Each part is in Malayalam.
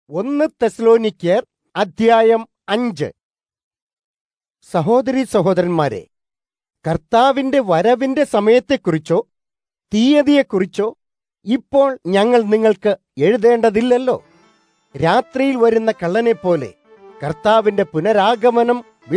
ഒന്ന് തെസ്ലോനിക്കർ അധ്യായം അഞ്ച് സഹോദരി സഹോദരന്മാരെ കർത്താവിന്റെ വരവിന്റെ സമയത്തെക്കുറിച്ചോ തീയതിയെക്കുറിച്ചോ ഇപ്പോൾ ഞങ്ങൾ നിങ്ങൾക്ക് എഴുതേണ്ടതില്ലല്ലോ രാത്രിയിൽ വരുന്ന കള്ളനെപ്പോലെ കർത്താവിന്റെ പുനരാഗമനം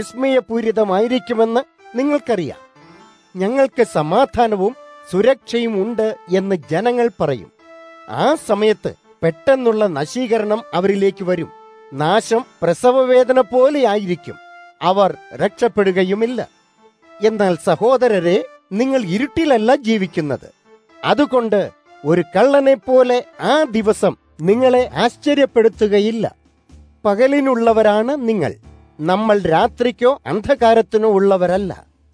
വിസ്മയപൂരിതമായിരിക്കുമെന്ന് നിങ്ങൾക്കറിയാം ഞങ്ങൾക്ക് സമാധാനവും സുരക്ഷയും ഉണ്ട് എന്ന് ജനങ്ങൾ പറയും ആ സമയത്ത് പെട്ടെന്നുള്ള നശീകരണം അവരിലേക്ക് വരും നാശം പ്രസവവേദന പോലെയായിരിക്കും അവർ രക്ഷപ്പെടുകയുമില്ല എന്നാൽ സഹോദരരെ നിങ്ങൾ ഇരുട്ടിലല്ല ജീവിക്കുന്നത് അതുകൊണ്ട് ഒരു കള്ളനെ പോലെ ആ ദിവസം നിങ്ങളെ ആശ്ചര്യപ്പെടുത്തുകയില്ല പകലിനുള്ളവരാണ് നിങ്ങൾ നമ്മൾ രാത്രിക്കോ അന്ധകാരത്തിനോ ഉള്ളവരല്ല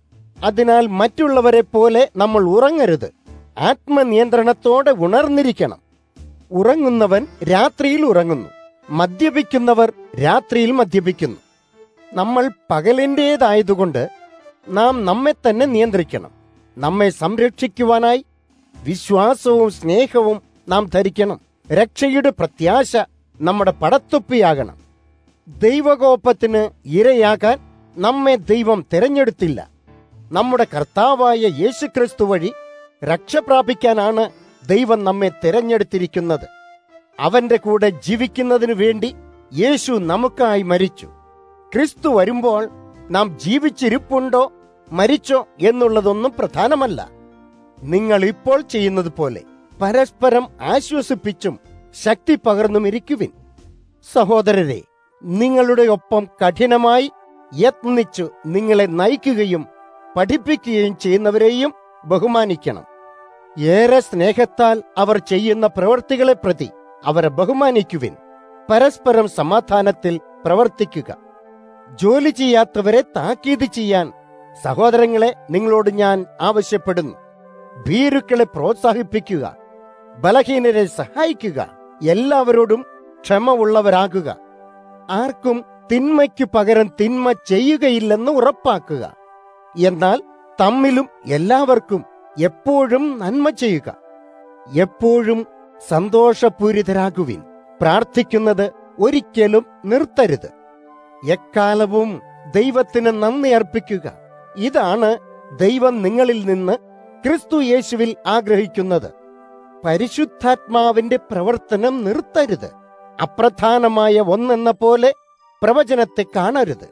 അതിനാൽ മറ്റുള്ളവരെ പോലെ നമ്മൾ ഉറങ്ങരുത് ആത്മനിയന്ത്രണത്തോടെ ഉണർന്നിരിക്കണം ഉറങ്ങുന്നവൻ രാത്രിയിൽ ഉറങ്ങുന്നു മദ്യപിക്കുന്നവർ രാത്രിയിൽ മദ്യപിക്കുന്നു നമ്മൾ പകലിൻ്റേതായതുകൊണ്ട് നാം നമ്മെ തന്നെ നിയന്ത്രിക്കണം നമ്മെ സംരക്ഷിക്കുവാനായി വിശ്വാസവും സ്നേഹവും നാം ധരിക്കണം രക്ഷയുടെ പ്രത്യാശ നമ്മുടെ പടത്തൊപ്പിയാകണം ദൈവകോപത്തിന് ഇരയാകാൻ നമ്മെ ദൈവം തിരഞ്ഞെടുത്തില്ല നമ്മുടെ കർത്താവായ യേശുക്രിസ്തു വഴി രക്ഷ പ്രാപിക്കാനാണ് ദൈവം നമ്മെ തിരഞ്ഞെടുത്തിരിക്കുന്നത് അവന്റെ കൂടെ ജീവിക്കുന്നതിനു വേണ്ടി യേശു നമുക്കായി മരിച്ചു ക്രിസ്തു വരുമ്പോൾ നാം ജീവിച്ചിരിപ്പുണ്ടോ മരിച്ചോ എന്നുള്ളതൊന്നും പ്രധാനമല്ല നിങ്ങൾ ഇപ്പോൾ ചെയ്യുന്നത് പോലെ പരസ്പരം ആശ്വസിപ്പിച്ചും ശക്തി പകർന്നും ഇരിക്കുവിൻ സഹോദരരെ നിങ്ങളുടെ ഒപ്പം കഠിനമായി യത്നിച്ചു നിങ്ങളെ നയിക്കുകയും പഠിപ്പിക്കുകയും ചെയ്യുന്നവരെയും ബഹുമാനിക്കണം ഏറെ സ്നേഹത്താൽ അവർ ചെയ്യുന്ന പ്രവൃത്തികളെ പ്രതി അവരെ ബഹുമാനിക്കുവിൻ പരസ്പരം സമാധാനത്തിൽ പ്രവർത്തിക്കുക ജോലി ചെയ്യാത്തവരെ താക്കീത് ചെയ്യാൻ സഹോദരങ്ങളെ നിങ്ങളോട് ഞാൻ ആവശ്യപ്പെടുന്നു ഭീരുക്കളെ പ്രോത്സാഹിപ്പിക്കുക ബലഹീനരെ സഹായിക്കുക എല്ലാവരോടും ക്ഷമ ഉള്ളവരാകുക ആർക്കും തിന്മയ്ക്കു പകരം തിന്മ ചെയ്യുകയില്ലെന്ന് ഉറപ്പാക്കുക എന്നാൽ തമ്മിലും എല്ലാവർക്കും എപ്പോഴും നന്മ ചെയ്യുക എപ്പോഴും സന്തോഷപൂരിതരാകുവിൻ പ്രാർത്ഥിക്കുന്നത് ഒരിക്കലും നിർത്തരുത് എക്കാലവും ദൈവത്തിന് നന്ദി അർപ്പിക്കുക ഇതാണ് ദൈവം നിങ്ങളിൽ നിന്ന് ക്രിസ്തു യേശുവിൽ ആഗ്രഹിക്കുന്നത് പരിശുദ്ധാത്മാവിന്റെ പ്രവർത്തനം നിർത്തരുത് അപ്രധാനമായ ഒന്നെന്ന പോലെ പ്രവചനത്തെ കാണരുത്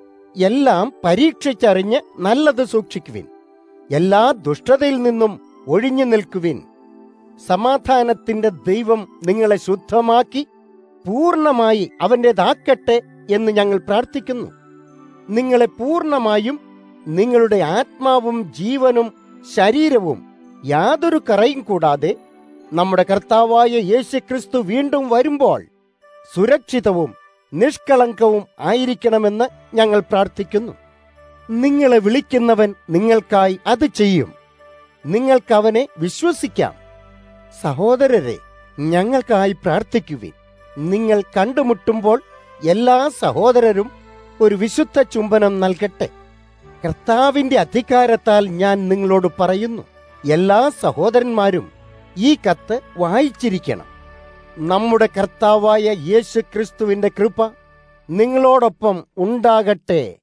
എല്ലാം പരീക്ഷിച്ചറിഞ്ഞ് നല്ലത് സൂക്ഷിക്കുവിൻ എല്ലാ ദുഷ്ടതയിൽ നിന്നും ഒഴിഞ്ഞു നിൽക്കുവിൻ സമാധാനത്തിന്റെ ദൈവം നിങ്ങളെ ശുദ്ധമാക്കി പൂർണ്ണമായി അവൻ്റെതാക്കട്ടെ എന്ന് ഞങ്ങൾ പ്രാർത്ഥിക്കുന്നു നിങ്ങളെ പൂർണ്ണമായും നിങ്ങളുടെ ആത്മാവും ജീവനും ശരീരവും യാതൊരു കറയും കൂടാതെ നമ്മുടെ കർത്താവായ യേശുക്രിസ്തു വീണ്ടും വരുമ്പോൾ സുരക്ഷിതവും നിഷ്കളങ്കവും ആയിരിക്കണമെന്ന് ഞങ്ങൾ പ്രാർത്ഥിക്കുന്നു നിങ്ങളെ വിളിക്കുന്നവൻ നിങ്ങൾക്കായി അത് ചെയ്യും നിങ്ങൾക്ക് അവനെ വിശ്വസിക്കാം സഹോദരരെ ഞങ്ങൾക്കായി പ്രാർത്ഥിക്കുവിൻ നിങ്ങൾ കണ്ടുമുട്ടുമ്പോൾ എല്ലാ സഹോദരരും ഒരു വിശുദ്ധ ചുംബനം നൽകട്ടെ കർത്താവിന്റെ അധികാരത്താൽ ഞാൻ നിങ്ങളോട് പറയുന്നു എല്ലാ സഹോദരന്മാരും ഈ കത്ത് വായിച്ചിരിക്കണം നമ്മുടെ കർത്താവായ യേശു ക്രിസ്തുവിന്റെ കൃപ നിങ്ങളോടൊപ്പം ഉണ്ടാകട്ടെ